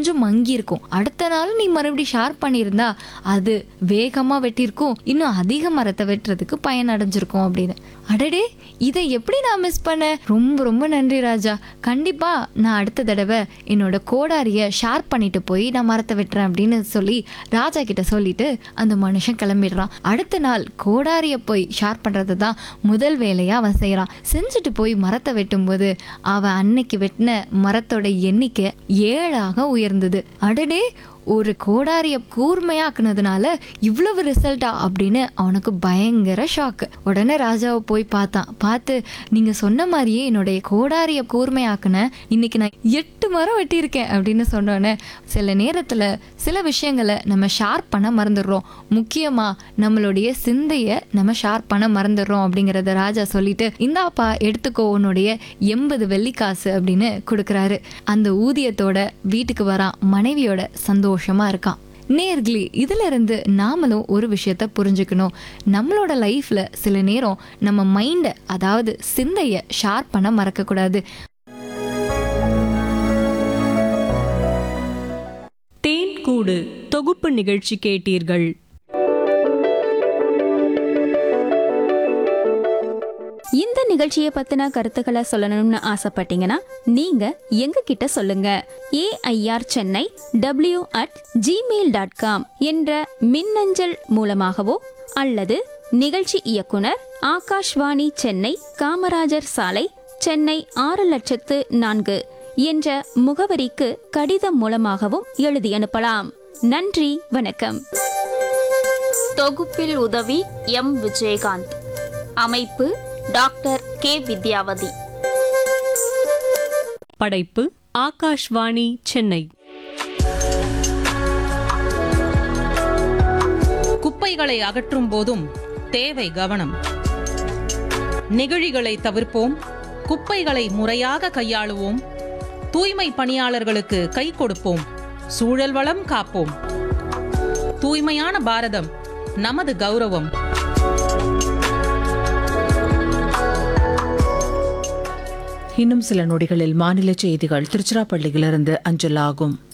கொஞ்சம் மங்கி இருக்கும் அடுத்த நாள் நீ மறுபடியும் ஷார்ப் பண்ணியிருந்தா அது வேகமா வெட்டியிருக்கும் இன்னும் அதிக மரத்தை வெட்டுறதுக்கு பயன் அடைஞ்சிருக்கும் அப்படின்னு அடடே இதை எப்படி நான் மிஸ் பண்ணேன் ரொம்ப ரொம்ப நன்றி ராஜா கண்டிப்பா நான் அடுத்த தடவை என்னோட கோடாரிய ஷார்ப் பண்ணிட்டு போய் நான் மரத்தை வெட்டுறேன் அப்படின்னு சொல்லி ராஜா கிட்ட சொல்லிட்டு அந்த மனுஷன் கிளம்பிடுறான் அடுத்த நாள் கோடாரிய போய் ஷார்ப் பண்றது தான் முதல் வேலையா அவன் செய்யறான் செஞ்சுட்டு போய் மரத்தை வெட்டும்போது அவன் அன்னைக்கு வெட்டின மரத்தோட எண்ணிக்கை ஏழாக உயர்ந்தது அடடே ஒரு கோடாரிய கூர்மையாக்குனதுனால இவ்வளவு ரிசல்ட்டா அப்படின்னு அவனுக்கு பயங்கர ஷாக்கு உடனே ராஜாவை போய் பார்த்தான் பார்த்து நீங்க சொன்ன மாதிரியே என்னுடைய கோடாரிய கூர்மையாக்குன இன்னைக்கு நான் எட்டு மரம் வெட்டியிருக்கேன் அப்படின்னு சொன்னோன்னே சில நேரத்துல சில விஷயங்களை நம்ம ஷார்ப் பண்ண மறந்துடுறோம் முக்கியமா நம்மளுடைய சிந்தைய நம்ம ஷார்ப் பண்ண மறந்துடுறோம் அப்படிங்கறத ராஜா சொல்லிட்டு இந்தாப்பா எடுத்துக்கோ உன்னுடைய எண்பது வெள்ளிக்காசு அப்படின்னு கொடுக்குறாரு அந்த ஊதியத்தோட வீட்டுக்கு வரான் மனைவியோட சந்தோஷமா இருக்கான் நேர்களே இதுல இருந்து நாமளும் ஒரு விஷயத்த புரிஞ்சுக்கணும் நம்மளோட லைஃப்ல சில நேரம் நம்ம மைண்டை அதாவது சிந்தைய ஷார்ப் பண்ண மறக்க கூடாது தேன் கூடு தொகுப்பு நிகழ்ச்சி கேட்டீர்கள் இந்த நிகழ்ச்சியை பத்தின கருத்துக்களை சொல்லணும்னு ஆசைப்பட்டீங்கன்னா நீங்க எங்க கிட்ட சொல்லுங்க AIR Chennai W at Gmail dot com என்ற மின்னஞ்சல் மூலமாகவோ அல்லது நிகழ்ச்சி இயக்குனர் ஆகாஷ்வாணி சென்னை காமராஜர் சாலை சென்னை ஆறு லட்சத்து நான்கு என்ற முகவரிக்கு கடிதம் மூலமாகவும் எழுதி அனுப்பலாம் நன்றி வணக்கம் தொகுப்பில் உதவி எம் விஜயகாந்த் அமைப்பு டாக்டர் கே வித்யாவதி படைப்பு ஆகாஷ்வாணி சென்னை குப்பைகளை அகற்றும் போதும் தேவை கவனம் நெகிழிகளை தவிர்ப்போம் குப்பைகளை முறையாக கையாளுவோம் தூய்மை பணியாளர்களுக்கு கை கொடுப்போம் சூழல் வளம் காப்போம் தூய்மையான பாரதம் நமது கௌரவம் இன்னும் சில நொடிகளில் மாநில செய்திகள் திருச்சிராப்பள்ளியிலிருந்து அஞ்சலாகும்